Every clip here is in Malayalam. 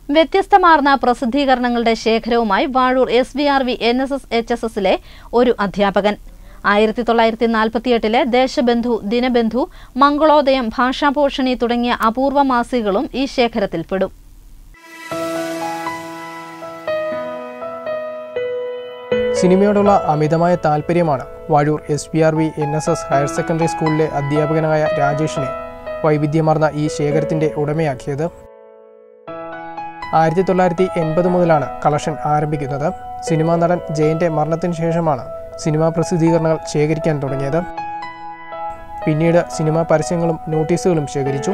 വ്യത്യസ്തമാർന്ന പ്രസിദ്ധീകരണങ്ങളുടെ ശേഖരവുമായി Vazhoor S V R V N S S H S എസിലെ ഒരു അധ്യാപകൻ ആയിരത്തി തൊള്ളായിരത്തി നാൽപ്പത്തിയെട്ടിലെ ദേശബന്ധു ദിനബന്ധു മംഗളോദയം ഭാഷാപോഷണി തുടങ്ങിയ അപൂർവ മാസികകളും ഈ ശേഖരത്തിൽപ്പെടും സിനിമയോടുള്ള അമിതമായ താല്പര്യമാണ് Vazhoor S P R V N S S higher secondary സ്കൂളിലെ അധ്യാപകനായ രാജേഷിനെ വൈവിധ്യമാർന്ന ഈ ശേഖരത്തിന്റെ ഉടമയാക്കിയത് ആയിരത്തി തൊള്ളായിരത്തി എൺപത് മുതലാണ് കളക്ഷൻ ആരംഭിക്കുന്നത് സിനിമാ നടൻ ജയന്റെ മരണത്തിന് ശേഷമാണ് സിനിമാ പ്രസിദ്ധീകരണങ്ങൾ ശേഖരിക്കാൻ തുടങ്ങിയത് പിന്നീട് സിനിമാ പരസ്യങ്ങളും നോട്ടീസുകളും ശേഖരിച്ചു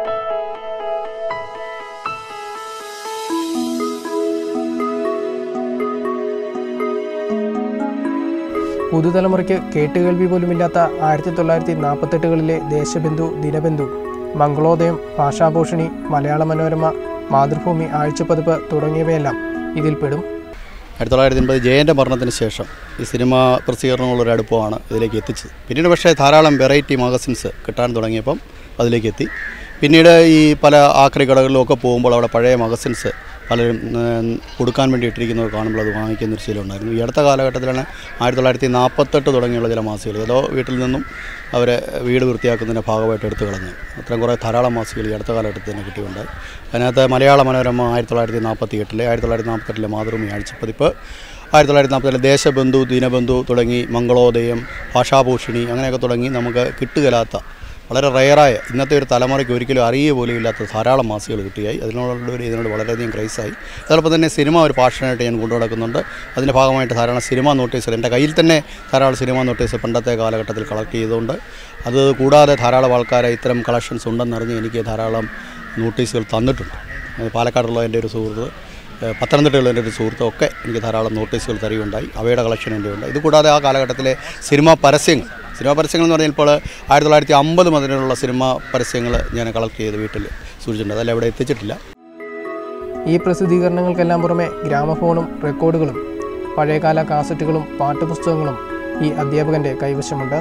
പുതുതലമുറയ്ക്ക് കേട്ടുകേൾവി പോലുമില്ലാത്ത ആയിരത്തി തൊള്ളായിരത്തി നാൽപ്പത്തെട്ടുകളിലെ ദേശബന്ധു ദിനബന്ധു മംഗളോദയം ഭാഷാഭൂഷണി മലയാള മനോരമ മാതൃഭൂമി ആഴ്ചപ്പതിപ്പ് തുടങ്ങിയവയെല്ലാം ഇതിൽപ്പെടും ആയിരത്തി തൊള്ളായിരത്തി എൺപത് ജയൻ്റെ മരണത്തിന് ശേഷം ഈ സിനിമാ പ്രസിദ്ധീകരണങ്ങളൊരു അടുപ്പമാണ് ഇതിലേക്ക് എത്തിച്ചത് പിന്നീട് പക്ഷേ ധാരാളം വെറൈറ്റി മാഗസിൻസ് കിട്ടാൻ തുടങ്ങിയപ്പം അതിലേക്ക് എത്തി പിന്നീട് ഈ പല ആക്രി കടകളിലൊക്കെ പോകുമ്പോൾ അവിടെ പഴയ മാഗസിൻസ് പലരും ഉം, കൊടുക്കാൻ വേണ്ടി ഇട്ടിരിക്കുന്നത് കാണുമ്പോൾ അത് വാങ്ങിക്കുന്ന ഒരു ശീലം ഉണ്ടായിരുന്നു ഈ അടുത്ത കാലഘട്ടത്തിലാണ് ആയിരത്തി തൊള്ളായിരത്തി നാൽപ്പത്തെട്ട് തുടങ്ങിയുള്ള ചില മാസികകൾ ഏതോ വീട്ടിൽ നിന്നും അവരെ വീട് വൃത്തിയാക്കുന്നതിൻ്റെ ഭാഗമായിട്ട് എടുത്തു കളഞ്ഞു അത്രയും കുറേ ധാരാളം മാസികകൾ ഈ അടുത്ത കാലഘട്ടത്തിൽ തന്നെ കിട്ടിയുണ്ടായി അതിനകത്ത് മലയാള മനോരമ ആയിരത്തി തൊള്ളായിരത്തി നാൽപ്പത്തി എട്ടിലെ ആയിരത്തി തൊള്ളായിരത്തി നാൽപ്പത്തെട്ടിലെ മാതൃഭൂമി ആഴ്ചപ്പതിപ്പ് ആയിരത്തി തൊള്ളായിരത്തി നാൽപ്പത്തിലെ ദേശബന്ധു ദിനബന്ധു തുടങ്ങി മംഗളോദയം ഭാഷാഭൂഷണി അങ്ങനെയൊക്കെ തുടങ്ങി നമുക്ക് കിട്ടുകയില്ലാത്ത വളരെ റയറായ ഇന്നത്തെ ഒരു തലമുറയ്ക്ക് ഒരിക്കലും അറിയുക പോലും ഇല്ലാത്ത ധാരാളം മാസികകൾ കിട്ടിയായി അതിനോട് ഒരു ഇതിനോട് വളരെയധികം ക്രൈസായി അതോടൊപ്പം തന്നെ സിനിമ ഒരു പാഷനായിട്ട് ഞാൻ കൊണ്ടു നടക്കുന്നുണ്ട് അതിൻ്റെ ഭാഗമായിട്ട് ധാരാളം സിനിമ നോട്ടീസുകൾ എൻ്റെ കയ്യിൽ തന്നെ ധാരാളം സിനിമ നോട്ടീസ് പണ്ടത്തെ കാലഘട്ടത്തിൽ കളക്ട് ചെയ്തുകൊണ്ട് അത് കൂടാതെ ധാരാളം ആൾക്കാരെ ഇത്തരം കളക്ഷൻസ് ഉണ്ടെന്നറിഞ്ഞ് എനിക്ക് ധാരാളം നോട്ടീസുകൾ തന്നിട്ടുണ്ട് അത് പാലക്കാടുള്ള എൻ്റെ ഒരു സുഹൃത്ത് ഏഹ് പത്തനംതിട്ടയുള്ള എൻ്റെ ഒരു സുഹൃത്ത് ഒക്കെ എനിക്ക് ധാരാളം നോട്ടീസുകൾ തരികയുണ്ടായി അവയുടെ കളക്ഷൻ എൻ്റെ ഉണ്ട് ഇതുകൂടാതെ ആ കാലഘട്ടത്തിലെ സിനിമാ പരസ്യങ്ങൾ സിനിമാ പരസ്യങ്ങൾ എന്ന് പറഞ്ഞാൽ ഇപ്പോൾ ആയിരത്തി തൊള്ളായിരത്തി അമ്പത് മുതലുള്ള സിനിമാ പരസ്യങ്ങൾ ഞാൻ കളക്ട് ചെയ്ത് വീട്ടിൽ സൂക്ഷിച്ചിട്ടുണ്ട് അതെല്ലാം ഇവിടെ എത്തിച്ചിട്ടില്ല ഈ പ്രസിദ്ധീകരണങ്ങൾക്കെല്ലാം പുറമെ ഗ്രാമഫോണും റെക്കോർഡുകളും പഴയകാല കാസറ്റുകളും പാട്ടുപുസ്തകങ്ങളും ഈ അധ്യാപകന്റെ കൈവശമുണ്ട്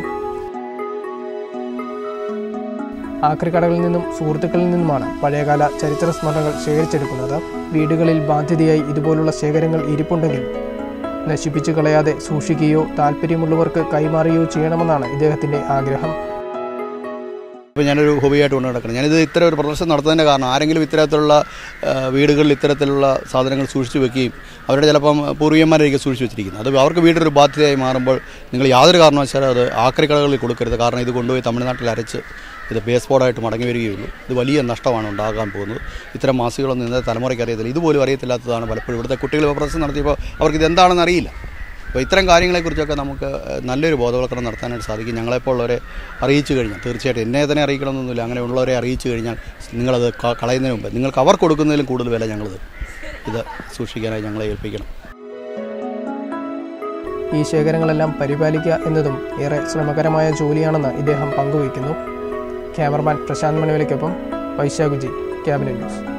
ആക്രിക്കടകളിൽ നിന്നും സുഹൃത്തുക്കളിൽ നിന്നുമാണ് പഴയകാല ചരിത്ര സ്മരണകൾ ശേഖരിച്ചെടുക്കുന്നത് വീടുകളിൽ ബാധ്യതയായി ഇതുപോലുള്ള ശേഖരങ്ങൾ ഇരിപ്പുണ്ടെങ്കിൽ നശിപ്പിച്ചു കളയാതെ സൂക്ഷിക്കുകയോ താല്പര്യമുള്ളവർക്ക് കൈമാറുകയോ ചെയ്യണമെന്നാണ് ഇദ്ദേഹത്തിന്റെ ആഗ്രഹം ഇപ്പോൾ ഞാനൊരു ഹോബിയായിട്ട് കൊണ്ട് നടക്കണം ഞാനിത് ഇത്തരം ഒരു പ്രദർശനം നടത്തുന്നതിൻ്റെ കാരണം ആരെങ്കിലും ഇത്തരത്തിലുള്ള ആ, വീടുകളിൽ ഇത്തരത്തിലുള്ള സാധനങ്ങൾ സൂക്ഷിച്ചു വെക്കുകയും അവരുടെ ചിലപ്പം പൂർവികന്മാരായിരിക്കും സൂക്ഷിച്ചു വെച്ചിരിക്കുന്നത് അത് അവർക്ക് വീടൊരു ബാധ്യതയായി മാറുമ്പോൾ നിങ്ങൾ യാതൊരു കാരണവശാലും അത് ആക്രിക്കടകളിൽ കൊടുക്കരുത് കാരണം ഇത് കൊണ്ടുപോയി തമിഴ്നാട്ടിൽ അരച്ച് ഇത് ബേസ് ബോർഡായിട്ട് മടങ്ങി വരികയുള്ളൂ ഇത് വലിയ നഷ്ടമാണ് ഉണ്ടാകാൻ പോകുന്നത് ഇത്തരം മാസികളൊന്നും ഇന്നത്തെ തലമുറയ്ക്ക് അറിയത്തില്ല ഇതുപോലും അറിയത്തില്ലാത്തതാണ് പലപ്പോഴും ഇവിടുത്തെ കുട്ടികൾ പ്രദർശനം നടത്തിയപ്പോൾ അവർക്ക് ഇത് എന്താണെന്ന് അറിയില്ല അപ്പോൾ ഇത്തരം കാര്യങ്ങളെക്കുറിച്ചൊക്കെ നമുക്ക് ഏഹ്, നല്ലൊരു ബോധവൽക്കരണം നടത്താനായിട്ട് സാധിക്കും ഞങ്ങളെപ്പോലുള്ളവരെ അറിയിച്ചു കഴിഞ്ഞാൽ തീർച്ചയായിട്ടും എന്നെ തന്നെ അറിയിക്കണമെന്നൊന്നുമില്ല അങ്ങനെ ഉള്ളവരെ അറിയിച്ചു കഴിഞ്ഞാൽ നിങ്ങളത് ക- കളയുന്നതിന് മുമ്പ് നിങ്ങൾക്ക് അവർ കൊടുക്കുന്നതിലും കൂടുതൽ വില ഞങ്ങൾ തരും ഇത് സൂക്ഷിക്കാനായി ഞങ്ങളെ ഏൽപ്പിക്കണം ഈ ശേഖരങ്ങളെല്ലാം പരിപാലിക്കുക എന്നതും ഏറെ ശ്രമകരമായ ജോലിയാണെന്ന് ഇദ്ദേഹം പങ്കുവയ്ക്കുന്നു ക്യാമറമാൻ പ്രശാന്ത് മണിവലിക്കൊപ്പം വൈശാഖുജി ക്യാബിനറ്റ് ന്യൂസ്